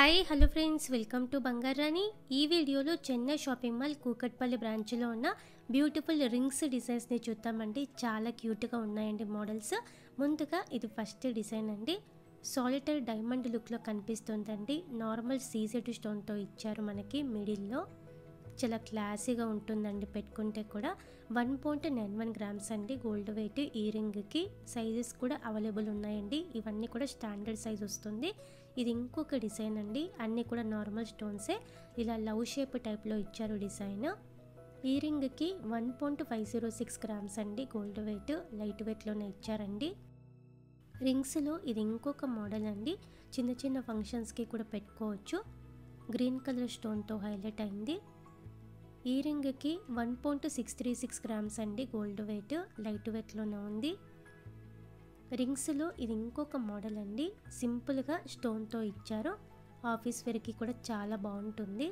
hi hello friends welcome to Bangarani ఈ వీడియోలో Chennai shopping mall Kukatpally బ్రాంచ్లో ఉన్న బ్యూటిఫుల్ రింగ్స్ డిజైన్స్ని చూద్దామండి చాలా క్యూట్గా ఉన్నాయండి మోడల్స్ ముందుగా ఇది ఫస్ట్ డిజైన్ అండి సాలిటర్ డైమండ్ లుక్లో కనిపిస్తుందండి నార్మల్ సీజెడ్ స్టోన్తో ఇచ్చారు మనకి మిడిల్లో చాలా క్లాసీగా ఉంటుందండి పెట్టుకుంటే కూడా one point nine one grams అండి గోల్డ్ వెయిట్ ఈ రింగ్కి సైజెస్ కూడా అవైలబుల్ ఉన్నాయండి ఇవన్నీ కూడా స్టాండర్డ్ సైజ్ వస్తుంది ఇది ఇంకొక డిజైన్ అండి అన్నీ కూడా నార్మల్ స్టోన్సే ఇలా లవ్ షేప్ టైప్లో ఇచ్చారు డిజైన్ ఈ రింగ్కి one point five zero six grams అండి గోల్డ్ వెయిట్ లైట్ వెయిట్లోనే ఇచ్చారండి రింగ్స్లో ఇది ఇంకొక మోడల్ అండి చిన్న చిన్న ఫంక్షన్స్కి కూడా పెట్టుకోవచ్చు గ్రీన్ కలర్ స్టోన్తో హైలైట్ అయింది ఈ రింగ్కి one point six three six grams అండి గోల్డ్ వెయిట్ లైట్ వెయిట్లోనే ఉంది రింగ్స్లో ఇది ఇంకొక మోడల్ అండి సింపుల్గా స్టోన్తో ఇచ్చారు ఆఫీస్ వేర్కి కూడా చాలా బాగుంటుంది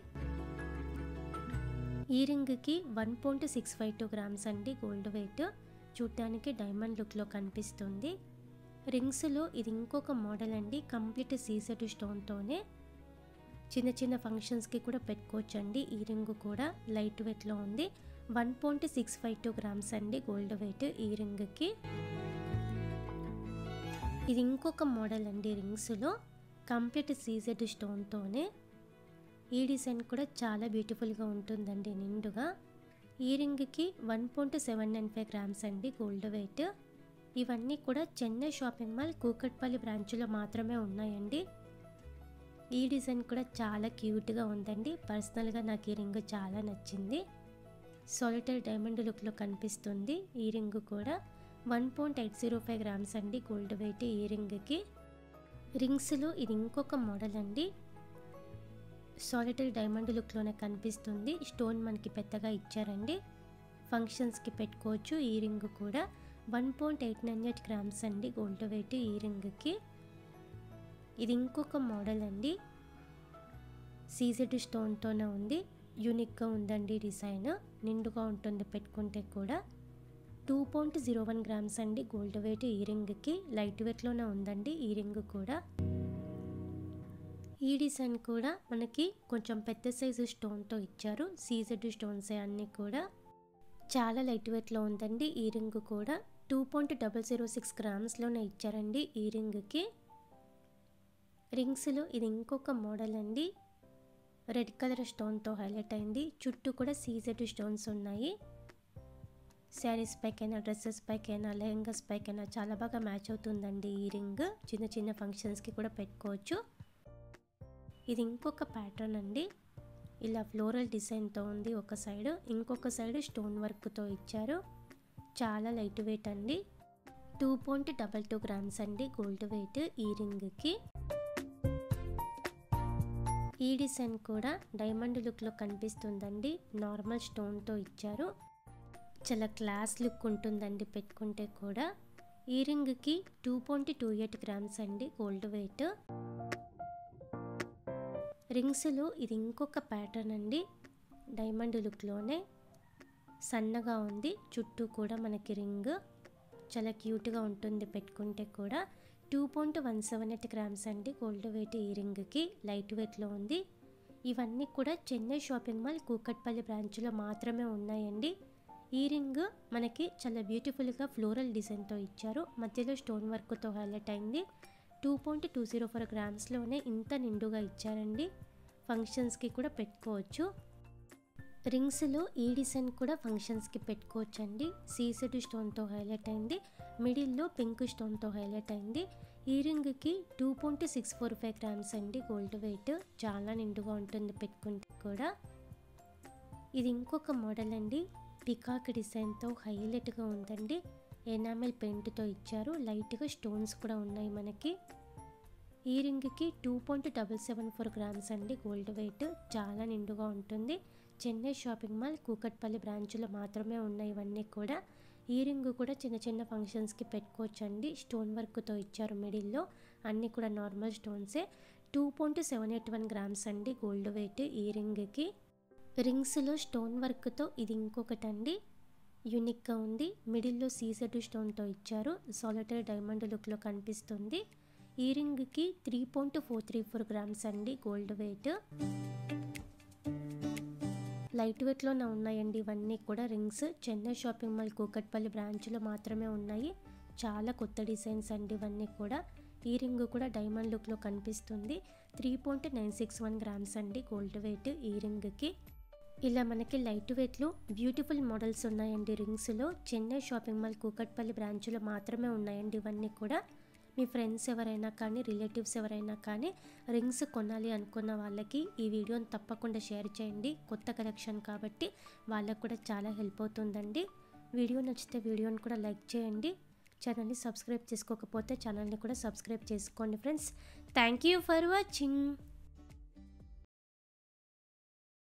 ఈ రింగ్కి one point six five two grams అండి గోల్డ్ వెయిట్ చూడటానికి డైమండ్ లుక్లో కనిపిస్తుంది రింగ్స్లో ఇది ఇంకొక మోడల్ అండి కంప్లీట్ సీసెట్ స్టోన్తోనే చిన్న చిన్న ఫంక్షన్స్కి కూడా పెట్టుకోవచ్చు అండి ఈ రింగ్ కూడా లైట్ వెయిట్లో ఉంది one point six five two grams అండి గోల్డ్ వెయిట్ ఈ రింగ్కి ఇది ఇంకొక మోడల్ అండి రింగ్స్లో కంప్లీట్ సీజెడ్ స్టోన్తోనే ఈ డిజైన్ కూడా చాలా బ్యూటిఫుల్గా ఉంటుందండి నిండుగా ఈ రింగ్కి one point seven nine five grams అండి గోల్డ్ వెయిట్ ఇవన్నీ కూడా చెన్నై షాపింగ్ మాల్ కూకట్పల్లి బ్రాంచ్లో మాత్రమే ఉన్నాయండి ఈ డిజైన్ కూడా చాలా క్యూట్గా ఉందండి పర్సనల్గా నాకు ఈ రింగ్ చాలా నచ్చింది సాలిటర్ డైమండ్ లుక్లో కనిపిస్తుంది ఈ రింగ్ కూడా one point eight zero five grams అండి గోల్డ్ వెయిట్ ఈ రింగ్కి రింగ్స్లో ఇది ఇంకొక మోడల్ అండి సాలిటర్ డైమండ్ లుక్లోనే కనిపిస్తుంది స్టోన్ మనకి పెద్దగా ఇచ్చారండి ఫంక్షన్స్కి పెట్టుకోవచ్చు ఈ రింగ్ కూడా one point eight nine eight grams అండి గోల్డ్ వెయిట్ ఈ రింగ్కి ఇది ఇంకొక మోడల్ అండి సీజెడ్ స్టోన్తోనే ఉంది యూనిక్గా ఉందండి డిజైన్ నిండుగా ఉంటుంది పెట్టుకుంటే కూడా two point zero one grams అండి గోల్డ్ వెయిట్ ఈ రింగ్కి లైట్ వెయిట్లోనే ఉందండి ఈ రింగ్ కూడా ఈ డిజైన్ కూడా మనకి కొంచెం పెద్ద సైజు స్టోన్తో ఇచ్చారు సీజెడ్ స్టోన్సే అన్నీ కూడా చాలా లైట్ వెయిట్లో ఉందండి ఈ రింగ్ కూడా two point double zero six గ్రామ్స్లోనే ఇచ్చారండి ఈ రింగ్కి రింగ్స్లో ఇది ఇంకొక మోడల్ అండి రెడ్ కలర్ స్టోన్తో హైలైట్ అయింది చుట్టూ కూడా సీజెడ్ స్టోన్స్ ఉన్నాయి శారీస్ పైకైనా డ్రెస్సెస్ పైకైనా లెహంగాస్ పైకైనా చాలా బాగా మ్యాచ్ అవుతుందండి ఈ రింగ్ చిన్న చిన్న ఫంక్షన్స్కి కూడా పెట్టుకోవచ్చు ఇది ఇంకొక ప్యాటర్న్ అండి ఇలా ఫ్లోరల్ డిజైన్తో ఉంది ఒక సైడ్ ఇంకొక సైడ్ స్టోన్ వర్క్తో ఇచ్చారు చాలా లైట్ వెయిట్ అండి two point double two grams అండి గోల్డ్ వెయిట్ ఈ రింగ్కి ఈ డిజైన్ కూడా డైమండ్ లుక్లో కనిపిస్తుందండి నార్మల్ స్టోన్తో ఇచ్చారు చాలా క్లాస్ లుక్ ఉంటుందండి పెట్టుకుంటే కూడా ఈ రింగ్కి two point two eight grams అండి గోల్డ్ వెయిట్ రింగ్స్లో ఇది ఇంకొక ప్యాటర్న్ అండి డైమండ్ లుక్లోనే సన్నగా ఉంది చుట్టూ కూడా మనకి రింగ్ చాలా క్యూట్గా ఉంటుంది పెట్టుకుంటే కూడా two point one seven eight grams అండి గోల్డ్ వెయిట్ ఈ రింగ్కి లైట్ వెయిట్లో ఉంది ఇవన్నీ కూడా చెన్నై షాపింగ్ మాల్ కూకట్పల్లి బ్రాంచ్లో మాత్రమే ఉన్నాయండి ఈ రింగ్ మనకి చాలా బ్యూటిఫుల్గా ఫ్లోరల్ డిజైన్తో ఇచ్చారు మధ్యలో స్టోన్ వర్క్తో హైలైట్ అయింది two point two zero four గ్రామ్స్లోనే ఇంత నిండుగా ఇచ్చారండి ఫంక్షన్స్కి కూడా పెట్టుకోవచ్చు రింగ్స్లో ఈ డిజైన్ కూడా ఫంక్షన్స్కి పెట్టుకోవచ్చు అండి సీసెడ్ స్టోన్తో హైలైట్ అయింది మిడిల్లో పింక్ స్టోన్తో హైలైట్ అయింది ఈ రింగ్కి two point six four five grams అండి గోల్డ్ వెయిట్ చాలా నిండుగా ఉంటుంది పెట్టుకుంటే కూడా ఇది ఇంకొక మోడల్ అండి పికాక్ డిజైన్తో హైలైట్గా ఉందండి ఎనామెల్ పెయింట్తో ఇచ్చారు లైట్గా స్టోన్స్ కూడా ఉన్నాయి మనకి ఈ రింగ్కి two point double seven four grams అండి గోల్డ్ వెయిట్ చాలా నిండుగా ఉంటుంది చెన్నై షాపింగ్ మాల్ కూకట్పల్లి బ్రాంచ్లో మాత్రమే ఉన్నాయి ఇవన్నీ కూడా ఈ రింగ్ కూడా చిన్న చిన్న ఫంక్షన్స్కి పెట్టుకోవచ్చండి స్టోన్ వర్క్తో ఇచ్చారు మిడిల్లో అన్నీ కూడా నార్మల్ స్టోన్సే two point seven eight one grams అండి గోల్డ్ వెయిట్ ఈ రింగ్కి రింగ్స్లో స్టోన్ వర్క్తో ఇది ఇంకొకటి అండి యూనిక్గా ఉంది మిడిల్లో సీసెడ్ స్టోన్తో ఇచ్చారు సాలిటరీ డైమండ్ లుక్లో కనిపిస్తుంది ఈ రింగ్కి three point four three four grams అండి గోల్డ్ వెయిట్ లైట్ వెయిట్లోనే ఉన్నాయండి ఇవన్నీ కూడా rings Chennai shopping mall Kukatpally బ్రాంచ్లో మాత్రమే ఉన్నాయి చాలా కొత్త డిజైన్స్ అండి ఇవన్నీ కూడా ఈ రింగ్ కూడా డైమండ్ లుక్లో కనిపిస్తుంది three point nine six one grams అండి గోల్డ్ వెయిట్ ఈ రింగ్కి ఇలా మనకి లైట్ వెయిట్లో బ్యూటిఫుల్ మోడల్స్ ఉన్నాయండి రింగ్స్లో చెన్నై షాపింగ్ మాల్ కూకట్పల్లి బ్రాంచ్లో మాత్రమే ఉన్నాయండి ఇవన్నీ కూడా మీ ఫ్రెండ్స్ ఎవరైనా కానీ రిలేటివ్స్ ఎవరైనా కానీ రింగ్స్ కొనాలి అనుకున్న వాళ్ళకి ఈ వీడియోని తప్పకుండా షేర్ చేయండి కొత్త కలెక్షన్ కాబట్టి వాళ్ళకు కూడా చాలా హెల్ప్ అవుతుందండి వీడియో నచ్చితే వీడియోని కూడా లైక్ చేయండి ఛానల్ని సబ్స్క్రైబ్ చేసుకోకపోతే ఛానల్ని కూడా సబ్స్క్రైబ్ చేసుకోండి friends thank you for watching